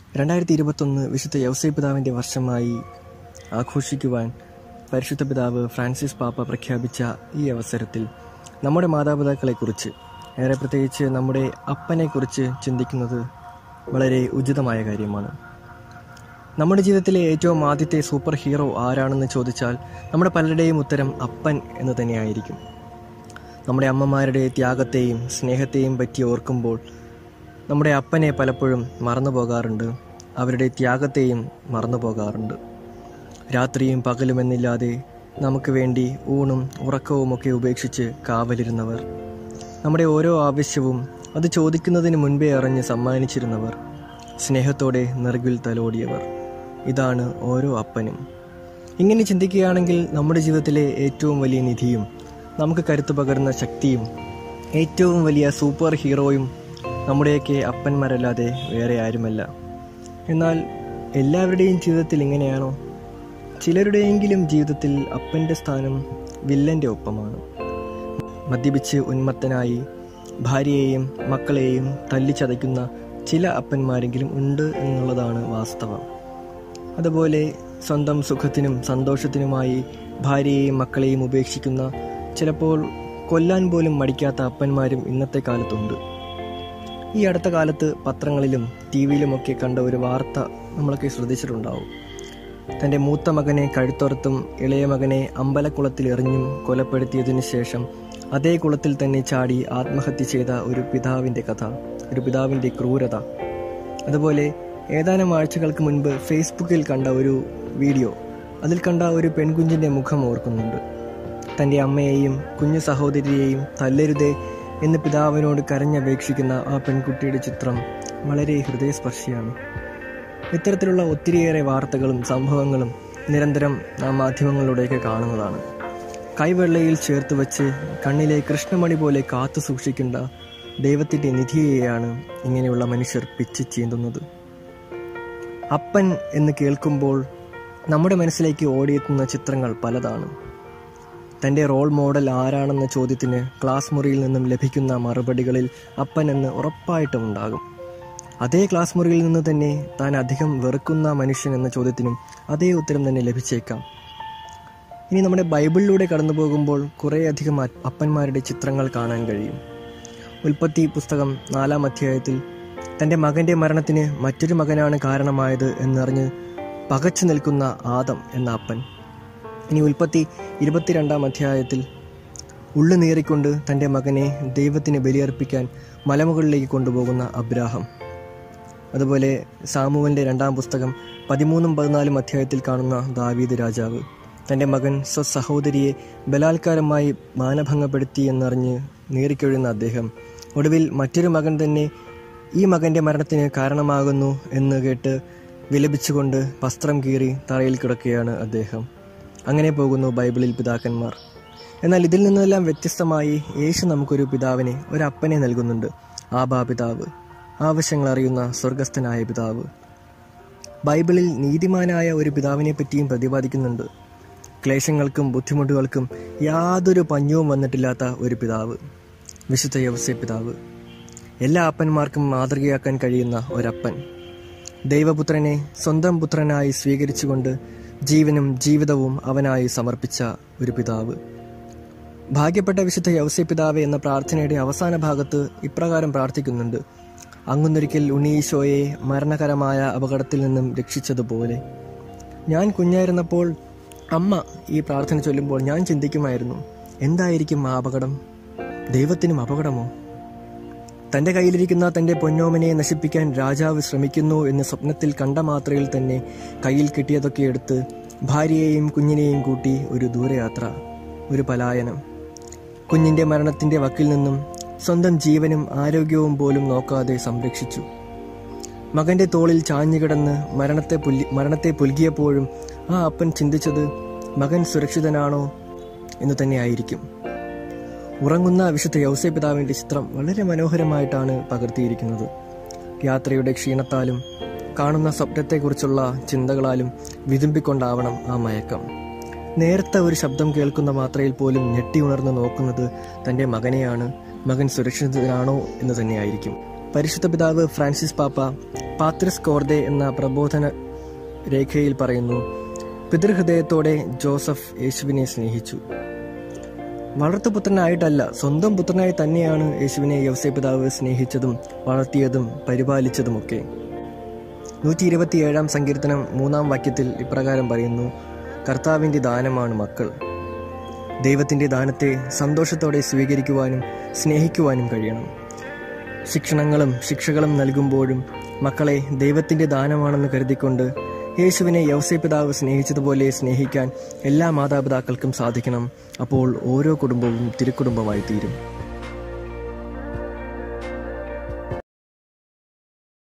രണ്ടായിരത്തി ഇരുപത്തൊന്ന് വിശുദ്ധ യൗസേ പിതാവിൻ്റെ വർഷമായി ആഘോഷിക്കുവാൻ പരിശുദ്ധ പിതാവ് ഫ്രാൻസിസ് പാപ്പ പ്രഖ്യാപിച്ച ഈ അവസരത്തിൽ നമ്മുടെ മാതാപിതാക്കളെക്കുറിച്ച് ഏറെ പ്രത്യേകിച്ച് നമ്മുടെ അപ്പനെക്കുറിച്ച് ചിന്തിക്കുന്നത് വളരെ ഉചിതമായ കാര്യമാണ് നമ്മുടെ ജീവിതത്തിലെ ഏറ്റവും ആദ്യത്തെ സൂപ്പർ ഹീറോ ആരാണെന്ന് ചോദിച്ചാൽ നമ്മുടെ പലരുടെയും ഉത്തരം അപ്പൻ എന്ന് തന്നെയായിരിക്കും നമ്മുടെ അമ്മമാരുടെ ത്യാഗത്തെയും സ്നേഹത്തെയും പറ്റി ഓർക്കുമ്പോൾ നമ്മുടെ അപ്പനെ പലപ്പോഴും മറന്നു പോകാറുണ്ട് അവരുടെ ത്യാഗത്തെയും മറന്നു പോകാറുണ്ട് രാത്രിയും പകലുമെന്നില്ലാതെ നമുക്ക് വേണ്ടി ഊണും ഉറക്കവുമൊക്കെ ഉപേക്ഷിച്ച് കാവലിരുന്നവർ നമ്മുടെ ഓരോ ആവശ്യവും അത് ചോദിക്കുന്നതിന് മുൻപേ അറിഞ്ഞ് സമ്മാനിച്ചിരുന്നവർ സ്നേഹത്തോടെ നെറുകിൽ തലോടിയവർ ഇതാണ് ഓരോ അപ്പനും ഇങ്ങനെ ചിന്തിക്കുകയാണെങ്കിൽ നമ്മുടെ ജീവിതത്തിലെ ഏറ്റവും വലിയ നിധിയും നമുക്ക് കരുത്തു പകരുന്ന ശക്തിയും ഏറ്റവും വലിയ സൂപ്പർ ഹീറോയും നമ്മുടെയൊക്കെ അപ്പന്മാരല്ലാതെ വേറെ ആരുമല്ല എന്നാൽ എല്ലാവരുടെയും ജീവിതത്തിൽ ഇങ്ങനെയാണോ ചിലരുടെയെങ്കിലും ജീവിതത്തിൽ അപ്പൻ്റെ സ്ഥാനം വില്ലൻ്റെ ഒപ്പമാണ് മദ്യപിച്ച് ഉന്മത്തനായി ഭാര്യയെയും മക്കളെയും തല്ലിച്ചതയ്ക്കുന്ന ചില അപ്പന്മാരെങ്കിലും ഉണ്ട് എന്നുള്ളതാണ് വാസ്തവം അതുപോലെ സ്വന്തം സുഖത്തിനും സന്തോഷത്തിനുമായി ഭാര്യയെയും മക്കളെയും ഉപേക്ഷിക്കുന്ന ചിലപ്പോൾ കൊല്ലാൻ പോലും മടിക്കാത്ത അപ്പന്മാരും ഇന്നത്തെ കാലത്തുണ്ട് ഈ അടുത്ത കാലത്ത് പത്രങ്ങളിലും ടി വിയിലുമൊക്കെ കണ്ട ഒരു വാർത്ത നമ്മളൊക്കെ ശ്രദ്ധിച്ചിട്ടുണ്ടാവും തൻ്റെ മൂത്ത മകനെ കഴുത്തുറത്തും ഇളയ മകനെ അമ്പലക്കുളത്തിൽ എറിഞ്ഞും കൊലപ്പെടുത്തിയതിനു ശേഷം അതേ കുളത്തിൽ തന്നെ ചാടി ആത്മഹത്യ ചെയ്ത ഒരു പിതാവിൻ്റെ കഥ ഒരു പിതാവിൻ്റെ ക്രൂരത അതുപോലെ ഏതാനും ആഴ്ചകൾക്ക് മുൻപ് ഫേസ്ബുക്കിൽ കണ്ട ഒരു വീഡിയോ അതിൽ കണ്ട ഒരു പെൺകുഞ്ഞിൻ്റെ മുഖം ഓർക്കുന്നുണ്ട് തൻ്റെ അമ്മയെയും കുഞ്ഞു സഹോദരിയെയും തല്ലരുതേ എന്ന് പിതാവിനോട് കരഞ്ഞപേക്ഷിക്കുന്ന ആ പെൺകുട്ടിയുടെ ചിത്രം വളരെ ഹൃദയസ്പർശിയാണ് ഇത്തരത്തിലുള്ള ഒത്തിരിയേറെ വാർത്തകളും സംഭവങ്ങളും നിരന്തരം നാം മാധ്യമങ്ങളിലൂടെയൊക്കെ കാണുന്നതാണ് കൈവെള്ളയിൽ ചേർത്ത് വെച്ച് കണ്ണിലെ കൃഷ്ണമണി പോലെ കാത്തു സൂക്ഷിക്കേണ്ട ദൈവത്തിൻ്റെ നിധിയെയാണ് ഇങ്ങനെയുള്ള മനുഷ്യർ പിച്ച് ചീന്തുന്നത് അപ്പൻ എന്ന് കേൾക്കുമ്പോൾ നമ്മുടെ മനസ്സിലേക്ക് ഓടിയെത്തുന്ന ചിത്രങ്ങൾ പലതാണ് തൻ്റെ റോൾ മോഡൽ ആരാണെന്ന ചോദ്യത്തിന് ക്ലാസ് മുറിയിൽ നിന്നും ലഭിക്കുന്ന മറുപടികളിൽ അപ്പൻ എന്ന് ഉറപ്പായിട്ടും ഉണ്ടാകും അതേ ക്ലാസ് മുറിയിൽ നിന്ന് തന്നെ താൻ അധികം വെറുക്കുന്ന മനുഷ്യൻ എന്ന ചോദ്യത്തിനും അതേ ഉത്തരം തന്നെ ലഭിച്ചേക്കാം ഇനി നമ്മുടെ ബൈബിളിലൂടെ കടന്നു പോകുമ്പോൾ കുറേയധികം അപ്പന്മാരുടെ ചിത്രങ്ങൾ കാണാൻ കഴിയും ഉൽപ്പത്തി പുസ്തകം നാലാം അധ്യായത്തിൽ തൻ്റെ മകൻ്റെ മരണത്തിന് മറ്റൊരു മകനാണ് കാരണമായത് എന്നറിഞ്ഞ് പകച്ചു നിൽക്കുന്ന ആദം എന്ന അപ്പൻ ഇനി ഉൽപ്പത്തി ഇരുപത്തിരണ്ടാം അധ്യായത്തിൽ ഉള്ളു നീറിക്കൊണ്ട് തൻ്റെ മകനെ ദൈവത്തിന് ബലിയർപ്പിക്കാൻ മലമുകളിലേക്ക് കൊണ്ടുപോകുന്ന അബ്രാഹം അതുപോലെ സാമുവലിൻ്റെ രണ്ടാം പുസ്തകം പതിമൂന്നും പതിനാലും അധ്യായത്തിൽ കാണുന്ന ദാവീദ് രാജാവ് തൻ്റെ മകൻ സ്വസഹോദരിയെ ബലാത്കാരമായി മാനഭംഗപ്പെടുത്തി എന്നറിഞ്ഞ് നീറിക്കൊഴുന്ന അദ്ദേഹം ഒടുവിൽ മറ്റൊരു മകൻ തന്നെ ഈ മകൻ്റെ മരണത്തിന് കാരണമാകുന്നു എന്ന് കേട്ട് വിലപിച്ചുകൊണ്ട് വസ്ത്രം കീറി തറയിൽ കിടക്കുകയാണ് അദ്ദേഹം അങ്ങനെ പോകുന്നു ബൈബിളിൽ പിതാക്കന്മാർ എന്നാൽ ഇതിൽ നിന്നെല്ലാം വ്യത്യസ്തമായി യേശു നമുക്കൊരു പിതാവിനെ ഒരു അപ്പനെ നൽകുന്നുണ്ട് ആബാ പിതാവ് ആവശ്യങ്ങൾ അറിയുന്ന സ്വർഗസ്ഥനായ പിതാവ് ബൈബിളിൽ നീതിമാനായ ഒരു പിതാവിനെ പറ്റിയും പ്രതിപാദിക്കുന്നുണ്ട് ക്ലേശങ്ങൾക്കും ബുദ്ധിമുട്ടുകൾക്കും യാതൊരു പഞ്ഞവും വന്നിട്ടില്ലാത്ത ഒരു പിതാവ് വിശുദ്ധ യവസ്യ പിതാവ് എല്ലാ അപ്പന്മാർക്കും മാതൃകയാക്കാൻ കഴിയുന്ന ഒരപ്പൻ ദൈവപുത്രനെ സ്വന്തം പുത്രനായി സ്വീകരിച്ചുകൊണ്ട് ജീവനും ജീവിതവും അവനായി സമർപ്പിച്ച ഒരു പിതാവ് ഭാഗ്യപ്പെട്ട വിശുദ്ധ യൗസ്യ പിതാവ് എന്ന പ്രാർത്ഥനയുടെ അവസാന ഭാഗത്ത് ഇപ്രകാരം പ്രാർത്ഥിക്കുന്നുണ്ട് അങ്ങുന്നൊരിക്കൽ ഉണ്ണീശോയെ മരണകരമായ അപകടത്തിൽ നിന്നും രക്ഷിച്ചതുപോലെ ഞാൻ കുഞ്ഞായിരുന്നപ്പോൾ അമ്മ ഈ പ്രാർത്ഥന ചൊല്ലുമ്പോൾ ഞാൻ ചിന്തിക്കുമായിരുന്നു എന്തായിരിക്കും ആ അപകടം ദൈവത്തിനും അപകടമോ തൻ്റെ കയ്യിലിരിക്കുന്ന തൻ്റെ പൊന്നോമനെ നശിപ്പിക്കാൻ രാജാവ് ശ്രമിക്കുന്നു എന്ന് സ്വപ്നത്തിൽ കണ്ട മാത്രയിൽ തന്നെ കയ്യിൽ കിട്ടിയതൊക്കെ എടുത്ത് ഭാര്യയെയും കുഞ്ഞിനെയും കൂട്ടി ഒരു ദൂരയാത്ര ഒരു പലായനം കുഞ്ഞിൻ്റെ മരണത്തിൻ്റെ വക്കിൽ നിന്നും സ്വന്തം ജീവനും ആരോഗ്യവും പോലും നോക്കാതെ സംരക്ഷിച്ചു മകന്റെ തോളിൽ ചാഞ്ഞുകിടന്ന് മരണത്തെ പുല്ലി മരണത്തെ പുൽകിയപ്പോഴും ആ അപ്പൻ ചിന്തിച്ചത് മകൻ സുരക്ഷിതനാണോ എന്ന് തന്നെയായിരിക്കും ഉറങ്ങുന്ന വിശുദ്ധ യൗസേ പിതാവിൻ്റെ ചിത്രം വളരെ മനോഹരമായിട്ടാണ് പകർത്തിയിരിക്കുന്നത് യാത്രയുടെ ക്ഷീണത്താലും കാണുന്ന സ്വപ്നത്തെക്കുറിച്ചുള്ള ചിന്തകളാലും വിതുമ്പിക്കൊണ്ടാവണം ആ മയക്കം നേരത്ത ഒരു ശബ്ദം കേൾക്കുന്ന മാത്രയിൽ പോലും ഞെട്ടി ഉണർന്ന് നോക്കുന്നത് തൻ്റെ മകനെയാണ് മകൻ സുരക്ഷിതനാണോ എന്ന് തന്നെയായിരിക്കും പരിശുദ്ധ പിതാവ് ഫ്രാൻസിസ് പാപ്പ പാത്രിസ് കോർദെ എന്ന പ്രബോധന രേഖയിൽ പറയുന്നു പിതൃഹൃദയത്തോടെ ജോസഫ് യേശുവിനെ സ്നേഹിച്ചു വളർത്തുപുത്രനായിട്ടല്ല സ്വന്തം പുത്രനായി തന്നെയാണ് യേശുവിനെ യവസേ പിതാവ് സ്നേഹിച്ചതും വളർത്തിയതും പരിപാലിച്ചതുമൊക്കെ നൂറ്റി ഇരുപത്തിയേഴാം സങ്കീർത്തനം മൂന്നാം വാക്യത്തിൽ ഇപ്രകാരം പറയുന്നു കർത്താവിൻ്റെ ദാനമാണ് മക്കൾ ദൈവത്തിൻ്റെ ദാനത്തെ സന്തോഷത്തോടെ സ്വീകരിക്കുവാനും സ്നേഹിക്കുവാനും കഴിയണം ശിക്ഷണങ്ങളും ശിക്ഷകളും നൽകുമ്പോഴും മക്കളെ ദൈവത്തിൻ്റെ ദാനമാണെന്ന് കരുതിക്കൊണ്ട് യേശുവിനെ യവസേ പിതാവ് സ്നേഹിച്ചതുപോലെ സ്നേഹിക്കാൻ എല്ലാ മാതാപിതാക്കൾക്കും സാധിക്കണം അപ്പോൾ ഓരോ കുടുംബവും തിരുക്കുടുംബമായി തീരും